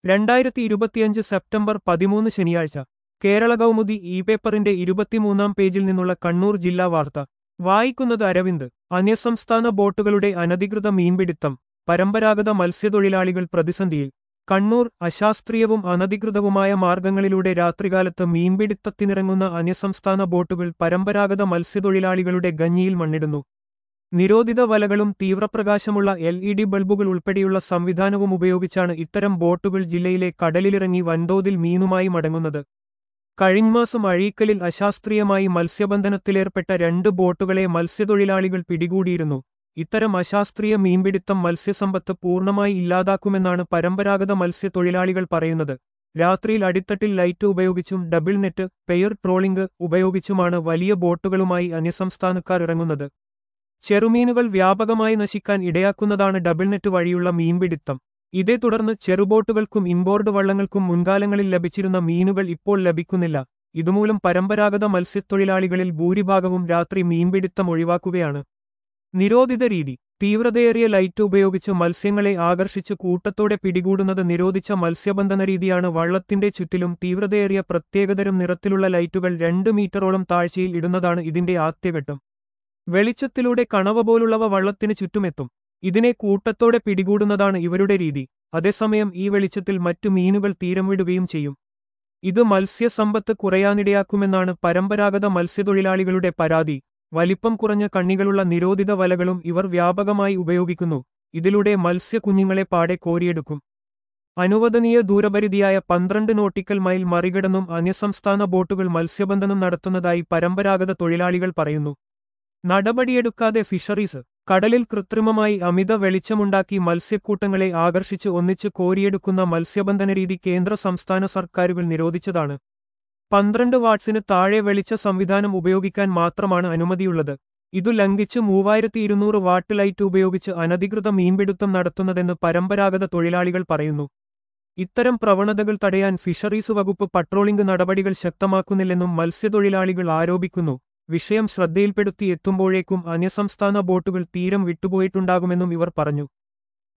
രണ്ടായിരത്തി ഇരുപത്തിയഞ്ച് സെപ്റ്റംബർ പതിമൂന്ന് ശനിയാഴ്ച കേരള കൗമുദി ഇ പേപ്പറിന്റെ ഇരുപത്തിമൂന്നാം പേജിൽ നിന്നുള്ള കണ്ണൂർ ജില്ലാ വാർത്ത വായിക്കുന്നത് അരവിന്ദ് അന്യസംസ്ഥാന ബോട്ടുകളുടെ അനധികൃത മീൻപിടുത്തം പരമ്പരാഗത മത്സ്യത്തൊഴിലാളികൾ പ്രതിസന്ധിയിൽ കണ്ണൂർ അശാസ്ത്രീയവും അനധികൃതവുമായ മാർഗങ്ങളിലൂടെ രാത്രികാലത്ത് മീൻപിടുത്തത്തിനിറങ്ങുന്ന അന്യസംസ്ഥാന ബോട്ടുകൾ പരമ്പരാഗത മത്സ്യത്തൊഴിലാളികളുടെ ഗഞ്ഞിയിൽ മണ്ണിടുന്നു നിരോധിത വലകളും തീവ്രപ്രകാശമുള്ള എൽ ഇ ഡി ബൾബുകൾ ഉൾപ്പെടെയുള്ള സംവിധാനവും ഉപയോഗിച്ചാണ് ഇത്തരം ബോട്ടുകൾ ജില്ലയിലെ കടലിലിറങ്ങി വൻതോതിൽ മീനുമായി മടങ്ങുന്നത് കഴിഞ്ഞമാസം അഴീക്കലിൽ അശാസ്ത്രീയമായി മത്സ്യബന്ധനത്തിലേർപ്പെട്ട രണ്ട് ബോട്ടുകളെ മത്സ്യത്തൊഴിലാളികൾ പിടികൂടിയിരുന്നു ഇത്തരം അശാസ്ത്രീയ മീൻപിടുത്തം മത്സ്യസമ്പത്ത് പൂർണ്ണമായി ഇല്ലാതാക്കുമെന്നാണ് പരമ്പരാഗത മത്സ്യത്തൊഴിലാളികൾ പറയുന്നത് രാത്രിയിൽ അടിത്തട്ടിൽ ലൈറ്റ് ഉപയോഗിച്ചും ഡബിൾ നെറ്റ് പെയർ ട്രോളിംഗ് ഉപയോഗിച്ചുമാണ് വലിയ ബോട്ടുകളുമായി അന്യസംസ്ഥാനക്കാർ ഇറങ്ങുന്നത് ചെറുമീനുകൾ വ്യാപകമായി നശിക്കാൻ ഇടയാക്കുന്നതാണ് ഡബിൾ നെറ്റ് വഴിയുള്ള മീൻപിടുത്തം ഇതേ തുടർന്ന് ചെറുബോട്ടുകൾക്കും ഇൻബോർഡ് വള്ളങ്ങൾക്കും മുൻകാലങ്ങളിൽ ലഭിച്ചിരുന്ന മീനുകൾ ഇപ്പോൾ ലഭിക്കുന്നില്ല ഇതുമൂലം പരമ്പരാഗത മത്സ്യത്തൊഴിലാളികളിൽ ഭൂരിഭാഗവും രാത്രി മീൻപിടുത്തം ഒഴിവാക്കുകയാണ് നിരോധിത രീതി തീവ്രതയേറിയ ലൈറ്റ് ഉപയോഗിച്ച് മത്സ്യങ്ങളെ ആകർഷിച്ച് കൂട്ടത്തോടെ പിടികൂടുന്നത് നിരോധിച്ച മത്സ്യബന്ധന രീതിയാണ് വള്ളത്തിന്റെ ചുറ്റിലും തീവ്രതയേറിയ പ്രത്യേകതരം നിറത്തിലുള്ള ലൈറ്റുകൾ രണ്ട് മീറ്ററോളം താഴ്ചയിൽ ഇടുന്നതാണ് ഇതിന്റെ ആദ്യഘട്ടം വെളിച്ചത്തിലൂടെ കണവ പോലുള്ളവ വള്ളത്തിന് ചുറ്റുമെത്തും ഇതിനെ കൂട്ടത്തോടെ പിടികൂടുന്നതാണ് ഇവരുടെ രീതി അതേസമയം ഈ വെളിച്ചത്തിൽ മറ്റു മീനുകൾ തീരം വിടുകയും ചെയ്യും ഇത് മത്സ്യസമ്പത്ത് കുറയാനിടയാക്കുമെന്നാണ് പരമ്പരാഗത മത്സ്യത്തൊഴിലാളികളുടെ പരാതി വലിപ്പം കുറഞ്ഞ കണ്ണികളുള്ള നിരോധിത വലകളും ഇവർ വ്യാപകമായി ഉപയോഗിക്കുന്നു ഇതിലൂടെ മത്സ്യക്കുഞ്ഞുങ്ങളെ പാടെ കോരിയെടുക്കും അനുവദനീയ ദൂരപരിധിയായ പന്ത്രണ്ട് നോട്ടിക്കൽ മൈൽ മറികടന്നും അന്യസംസ്ഥാന ബോട്ടുകൾ മത്സ്യബന്ധനം നടത്തുന്നതായി പരമ്പരാഗത തൊഴിലാളികൾ പറയുന്നു നടപടിയെടുക്കാതെ ഫിഷറീസ് കടലിൽ കൃത്രിമമായി അമിത വെളിച്ചമുണ്ടാക്കി മത്സ്യക്കൂട്ടങ്ങളെ ആകർഷിച്ച് ഒന്നിച്ച് കോരിയെടുക്കുന്ന മത്സ്യബന്ധന രീതി കേന്ദ്ര സംസ്ഥാന സർക്കാരുകൾ നിരോധിച്ചതാണ് പന്ത്രണ്ട് വാട്ട്സിന് താഴെ വെളിച്ച സംവിധാനം ഉപയോഗിക്കാൻ മാത്രമാണ് അനുമതിയുള്ളത് ഇതു ലംഘിച്ച് മൂവായിരത്തി ഇരുന്നൂറ് വാട്ട് ലൈറ്റ് ഉപയോഗിച്ച് അനധികൃത മീൻപിടുത്തം നടത്തുന്നതെന്ന് പരമ്പരാഗത തൊഴിലാളികൾ പറയുന്നു ഇത്തരം പ്രവണതകൾ തടയാൻ ഫിഷറീസ് വകുപ്പ് പട്രോളിംഗ് നടപടികൾ ശക്തമാക്കുന്നില്ലെന്നും മത്സ്യത്തൊഴിലാളികൾ ആരോപിക്കുന്നു വിഷയം ശ്രദ്ധയിൽപ്പെടുത്തി എത്തുമ്പോഴേക്കും അന്യസംസ്ഥാന ബോട്ടുകൾ തീരം വിട്ടുപോയിട്ടുണ്ടാകുമെന്നും ഇവർ പറഞ്ഞു